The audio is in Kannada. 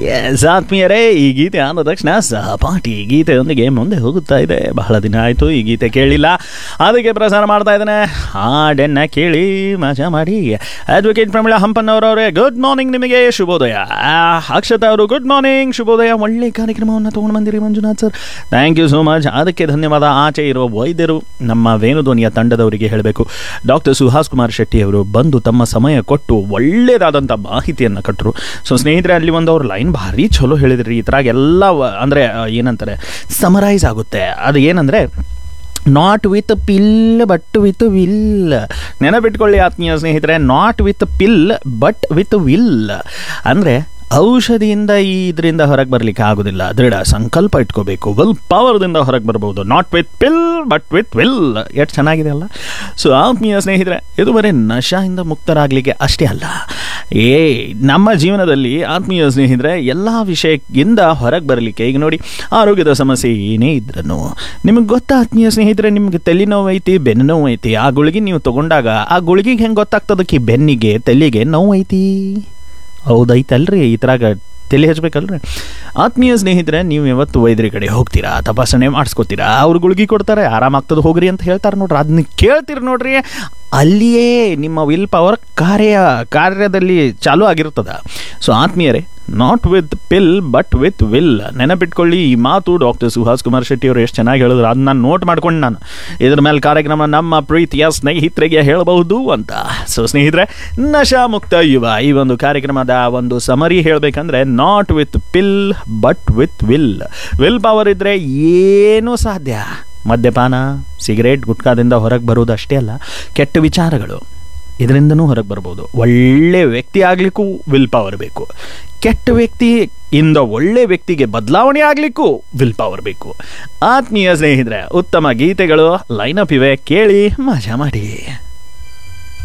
ಎಸ್ ಆತ್ಮೀಯರೇ ಈ ಗೀತೆ ಆದ ತಕ್ಷಣ ಸಹಪಾಠಿ ಗೀತೆಯೊಂದಿಗೆ ಮುಂದೆ ಹೋಗುತ್ತಾ ಇದೆ ಬಹಳ ದಿನ ಆಯಿತು ಈ ಗೀತೆ ಕೇಳಿಲ್ಲ ಅದಕ್ಕೆ ಪ್ರಸಾರ ಮಾಡ್ತಾ ಇದ್ದೇನೆ ಹಾಡನ್ನ ಕೇಳಿ ಮಜಾ ಮಾಡಿ ಅಡ್ವೊಕೇಟ್ ಪ್ರಮಿಳಾ ಹಂಪನ್ನವರವರೇ ಗುಡ್ ಮಾರ್ನಿಂಗ್ ನಿಮಗೆ ಶುಭೋದಯ ಆ, ಅಕ್ಷತಾ ಅವರು ಗುಡ್ ಮಾರ್ನಿಂಗ್ ಶುಭೋದಯ ಒಳ್ಳೆ ಕಾರ್ಯಕ್ರಮವನ್ನು ತೊಗೊಂಡು ಬಂದಿರಿ Manjunath sir thank you so much ಅದಕ್ಕೆ ಧನ್ಯವಾದ ಆಚೆ ಇರುವ ವೈದ್ಯರು ನಮ್ಮ ವೇಣುಧ್ವನಿಯ ತಂಡದವರಿಗೆ ಹೇಳಬೇಕು ಡಾಕ್ಟರ್ ಸುಹಾಸ್ ಕುಮಾರ್ ಶೆಟ್ಟಿ ಅವರು ಬಂದು ತಮ್ಮ ಸಮಯ ಕೊಟ್ಟು ಒಳ್ಳೆಯದಾದಂಥ ಮಾಹಿತಿಯನ್ನು ಕೊಟ್ಟರು ಸೊ ಸ್ನೇಹಿತರೆ ಅಲ್ಲಿ ಒಂದು ಅವ್ರ ಲೈನ್ ಭಾರಿ ಚಲೋ ಹೇಳಿದ್ರಿ ಈ ಥರ ಎಲ್ಲ ವ- ಅಂದರೆ ಆ, ಏನಂತಾರೆ ಸಮರೈಸ್ ಆಗುತ್ತೆ ಅದು ಏನಂದರೆ not with pill but with will ನೆನಪಿಟ್ಕೊಳ್ಳಿ ಆತ್ಮೀಯ ಸ್ನೇಹಿತರೆ not with pill but with will ಅಂದರೆ ಔಷಧಿಯಿಂದ ಈ ಇದರಿಂದ ಹೊರಗೆ ಬರಲಿಕ್ಕೆ ಆಗೋದಿಲ್ಲ ದೃಢ ಸಂಕಲ್ಪ ಇಟ್ಕೋಬೇಕು ವಿಲ್ ಪವರ್ದಿಂದ ಹೊರಗೆ ಬರ್ಬೋದು not with pill but with will ಎಷ್ಟು ಚೆನ್ನಾಗಿದೆ ಅಲ್ಲ ಸೊ ಆತ್ಮೀಯ ಸ್ನೇಹಿತರೆ ಇದು ಬರೀ ನಶಾಯಿಂದ ಮುಕ್ತರಾಗಲಿಕ್ಕೆ ಅಷ್ಟೇ ಅಲ್ಲ ಏ ನಮ್ಮ ಜೀವನದಲ್ಲಿ ಆತ್ಮೀಯ ಸ್ನೇಹಿತರೆ ಎಲ್ಲ ವಿಷಯಕ್ಕಿಂತ ಹೊರಗೆ ಬರಲಿಕ್ಕೆ ಈಗ ನೋಡಿ ಆರೋಗ್ಯದ ಸಮಸ್ಯೆ ಏನೇ ಇದ್ರೂ ನಿಮಗೆ ಗೊತ್ತಾ ಆತ್ಮೀಯ ಸ್ನೇಹಿತರೆ ನಿಮ್ಗೆ ತಲೆನೋವು ಐತಿ ಬೆನ್ನು ನೋವು ಐತಿ ಆ ಗುಳಿಗೆ ನೀವು ತಗೊಂಡಾಗ ಆ ಗುಳಿಗೆಗೆ ಹೆಂಗೆ ಗೊತ್ತಾಗ್ತದಕ್ಕೆ ಬೆನ್ನಿಗೆ ತಲೆಗೆ ನೋವು ಐತಿ ಹೌದೈತಲ್ರಿ ಈ ಥರ ತಲೆ ಹಚ್ಬೇಕಲ್ರಿ ಆತ್ಮೀಯ ಸ್ನೇಹಿತರೆ ನೀವು ಯಾವತ್ತು ವೈದ್ಯರ ಕಡೆ ಹೋಗ್ತೀರಾ ತಪಾಸಣೆ ಮಾಡಿಸ್ಕೋತೀರಾ ಅವ್ರು ಗುಳಿಗೆ ಕೊಡ್ತಾರೆ ಆರಾಮಾಗ್ತದೆ ಹೋಗ್ರಿ ಅಂತ ಹೇಳ್ತಾರೆ ನೋಡ್ರಿ ಅದನ್ನ ಕೇಳ್ತೀರಿ ನೋಡ್ರಿ ಅಲ್ಲಿಯೇ ನಿಮ್ಮ ವಿಲ್ ಪವರ್ ಕಾರ್ಯ ಕಾರ್ಯದಲ್ಲಿ ಚಾಲೂ ಆಗಿರ್ತದ ಸೊ ಆತ್ಮೀಯರೇ not with pill but with will ನೆನಪಿಟ್ಕೊಳ್ಳಿ ಈ ಮಾತು ಡಾಕ್ಟರ್ ಸುಹಾಸ್ ಕುಮಾರ್ ಶೆಟ್ಟಿ ಅವರು ಎಷ್ಟು ಚೆನ್ನಾಗಿ ಹೇಳಿದ್ರು ಅದನ್ನ ನಾನು ನೋಟ್ ಮಾಡ್ಕೊಂಡು ನಾನು ಇದ್ರ ಮೇಲೆ ಕಾರ್ಯಕ್ರಮ ನಮ್ಮ ಪ್ರೀತಿಯ ಸ್ನೇಹಿತರಿಗೆ ಹೇಳಬಹುದು ಅಂತ ಸೊ ಸ್ನೇಹಿತರೆ ನಶಾ ಮುಕ್ತ ಯುವ ಈ ಒಂದು ಕಾರ್ಯಕ್ರಮದ ಒಂದು ಸಮರಿ ಹೇಳಬೇಕಂದ್ರೆ not with pill but with will will power ಇದ್ರೆ ಏನೂ ಸಾಧ್ಯ ಮದ್ಯಪಾನ ಸಿಗರೇಟ್ ಗುಟ್ಕಾದಿಂದ ಹೊರಗೆ ಬರೋದು ಅಷ್ಟೇ ಅಲ್ಲ ಕೆಟ್ಟ ವಿಚಾರಗಳು ಇದರಿಂದನೂ ಹೊರಗೆ ಬರ್ಬೋದು ಒಳ್ಳೆ ವ್ಯಕ್ತಿ ಆಗಲಿಕ್ಕೂ ವಿಲ್ ಪವರ್ ಬೇಕು ಕೆಟ್ಟ ವ್ಯಕ್ತಿ ಇಂದ ಒಳ್ಳೆ ವ್ಯಕ್ತಿಗೆ ಬದಲಾವಣೆ ಆಗಲಿಕ್ಕೂ ವಿಲ್ ಪವರ್ ಬೇಕು ಆತ್ಮೀಯ ಸ್ನೇಹಿತರೆ ಉತ್ತಮ ಗೀತೆಗಳು ಲೈನಪ್ ಇವೆ ಕೇಳಿ ಮಜಾ ಮಾಡಿ